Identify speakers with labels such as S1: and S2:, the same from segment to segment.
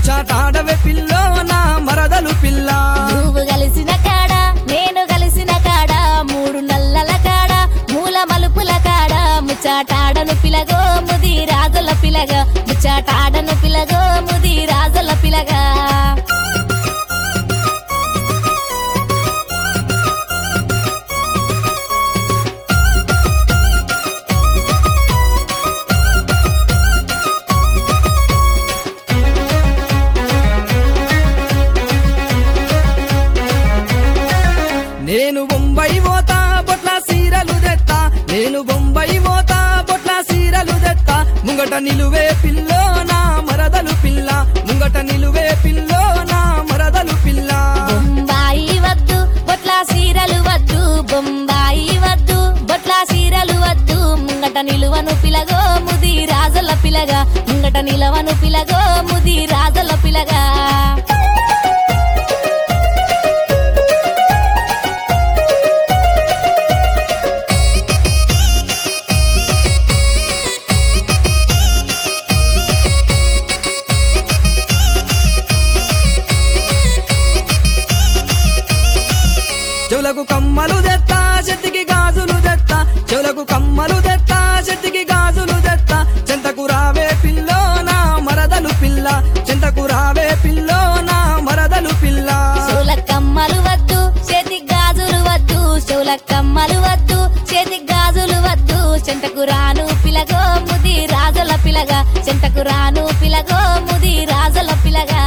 S1: ముచ్చాటాడవే pillow నా మరదలు పిల్ల
S2: నువ్వు కలిసిన కాడ నేను కలిసిన కాడ మూడు నల్లల కాడ మూల మలుపుల కాడ ముచ్చాటాడను పిలగో ముది రాజుల పిలగ ముచ్చాటాడను పిలగో ముది రాజుల పిలగా
S1: నేను బొంబాయి పోతా బొట్ల సీరలు తెత్తా నేను బొంబాయి పోతా బొట్ల సీరలు తెత్తా ముంగట నిలువే పిల్లో నా మరదలు పిల్ల ముంగట నిలువే పిల్లో నా మరదలు పిల్ల
S2: బొంబాయి వద్దు బొట్ల సీరలు వద్దు బొంబాయి వద్దు బొట్ల సీరలు వద్దు ముంగట నిలువను పిలగో ముది రాజుల పిలగా ముంగట నిలవను పిలగో ముది రాజుల పిలగా
S1: చెవులకు కమ్మలు తెత్తా చెట్టుకి గాజులు తెత్తా చెవులకు కమ్మలు తెత్తా చెట్టుకి గాజులు తెత్తా చెంతకు రావే పిల్లో నా మరదలు పిల్ల చెంతకు రావే పిల్లో నా మరదలు పిల్ల
S2: చెవుల కమ్మలు వద్దు చేతి గాజులు వద్దు చెవుల కమ్మలు వద్దు చేతి గాజులు వద్దు చెంటకు రాను పిలగో ముది రాజుల పిలగా చెంటకు రాను పిలగో ముది రాజుల పిలగా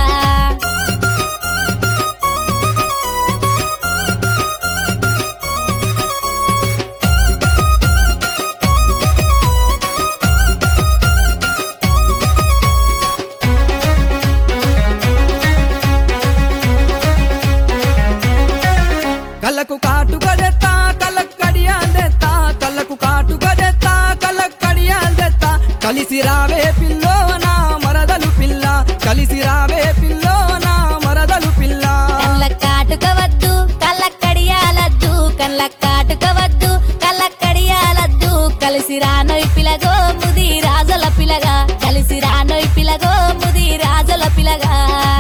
S1: కళ్ళకు కాటుక తెత్తా కళ్ళకు కడియాలు తెత్తా కళ్ళకు కాటుక తెత్తా కళ్ళకు కడియాలు తెత్తా కలిసి రావే పిల్లో నా మరదలు పిల్ల కలిసి రావే పిల్లో నా మరదలు పిల్ల
S2: కళ్ళ కాటుక వద్దు కళ్ళ కడియాలద్దు కళ్ళ కాటుక వద్దు కళ్ళ కడియాలద్దు కలిసి రానోయ్ పిలగో ముది రాజుల పిలగా కలిసి రానోయ్ పిలగో ముది రాజుల పిలగా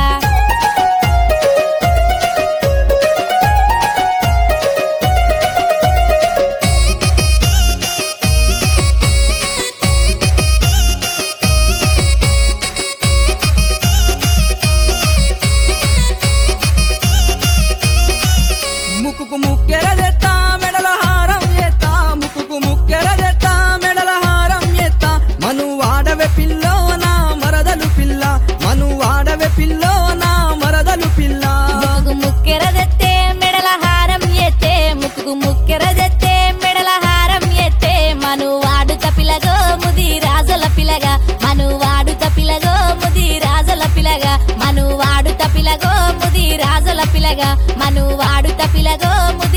S1: ముక్కుకు ముక్కెర తెత్తా మెడల హారం ఎత్తా ముక్కుకు ముక్కెర తెత్తా మెడల హారం ఎత్తా మను వాడవే పిల్లో నా మరదలు పిల్ల మను వాడవే పిల్లో నా మరదలు పిల్ల
S2: ముక్కుకు ముక్కెర తెత్తే మెడల హారం ఎత్తే ముక్కుకు ముక్కెర తెత్తే మెడల హారం ఎత్తే మను వాడుక పిలగో ముది రాజుల పిలగా మను వాడుక పిలగో ముది రాజుల పిలగా మను వాడుక పిలగో ముది రాజుల పిలగా మను వాడుక పిలగో ముది